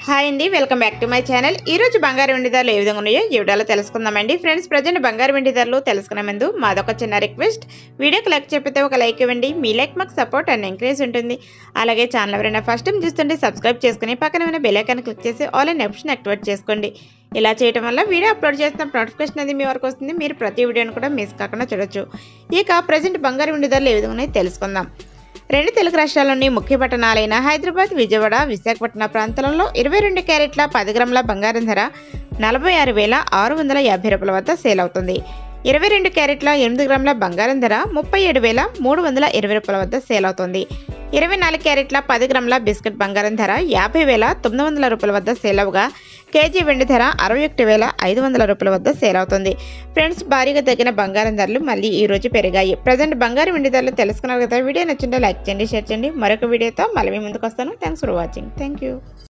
hi అండి welcome back to my channel ఈ రోజు బంగారు వెండి ధరలు ఏ విధంగా ఉన్నాయో ఈ వీడియోలో తెలుసుకుందామండి ఫ్రెండ్స్ ప్రజెంట్ బంగారు వెండి ధరలు తెలుసుకునే ముందు మాదొక చిన్న రిక్వెస్ట్ వీడియోకి లైక్ చెప్పితే ఒక లైక్ ఇవ్వండి మీ లైక్ మాకు సపోర్ట్ అండ్ ఎంకరేజ్ ఉంటుంది అలాగే ఛానల్ ఎవరైనా ఫస్ట్ టైం చూస్తుంటే సబ్స్క్రైబ్ చేసుకుని పక్కన ఉన్న బెల్ ఐకాన్ క్లిక్ చేసి ఆల్ అండ్ ఆప్షన్ యాక్టివేట్ చేసుకోండి ఇలా చేయడం వల్ల వీడియో అప్లోడ్ చేసిన నోటిఫికేషన్ అది మీ వరకు వస్తుంది మీరు ప్రతి వీడియోని కూడా మిస్ కాకుండా చూడొచ్చు ఇక ప్రజెంట్ బంగారు వెండి ధరలు ఏ విధంగా ఉన్నాయో తెలుసుకుందాం రెండు తెలుగు రాష్ట్రాల్లోని ముఖ్య పట్టణాలైన హైదరాబాద్ విజయవాడ విశాఖపట్నం ప్రాంతాలలో ఇరవై రెండు క్యారెట్ల పది గ్రాముల బంగారం ధర నలభై ఆరు వేల ఆరు వందల యాభై రూపాయల వద్ద సేల్ అవుతుంది ఇరవై రెండు క్యారెట్ల ఎనిమిది గ్రాముల బంగారం ధర ముప్పై ఏడు వేల మూడు వందల ఇరవై రూపాయల వద్ద సేల్ అవుతుంది ఇరవై నాలుగు క్యారెట్ల పది గ్రాముల బిస్కెట్ బంగారం ధర యాభై వేల తొమ్మిది వందల రూపాయల వద్ద సేల్ అవగా కేజీ వెండి ధర అరవై ఒకటి వేల ఐదు వందల రూపాయల వద్ద సేల్ అవుతుంది ఫ్రెండ్స్ భారీగా తగ్గిన బంగారం ధరలు మళ్ళీ ఈ రోజు పెరిగాయి ప్రజెంట్ బంగారం వెండి ధరలు తెలుసుకున్నారు కదా వీడియో నచ్చింటే లైక్ చేయండి షేర్ చేయండి మరొక వీడియోతో మళ్ళీ మీ ముందుకు వస్తాను thanks for watching thank you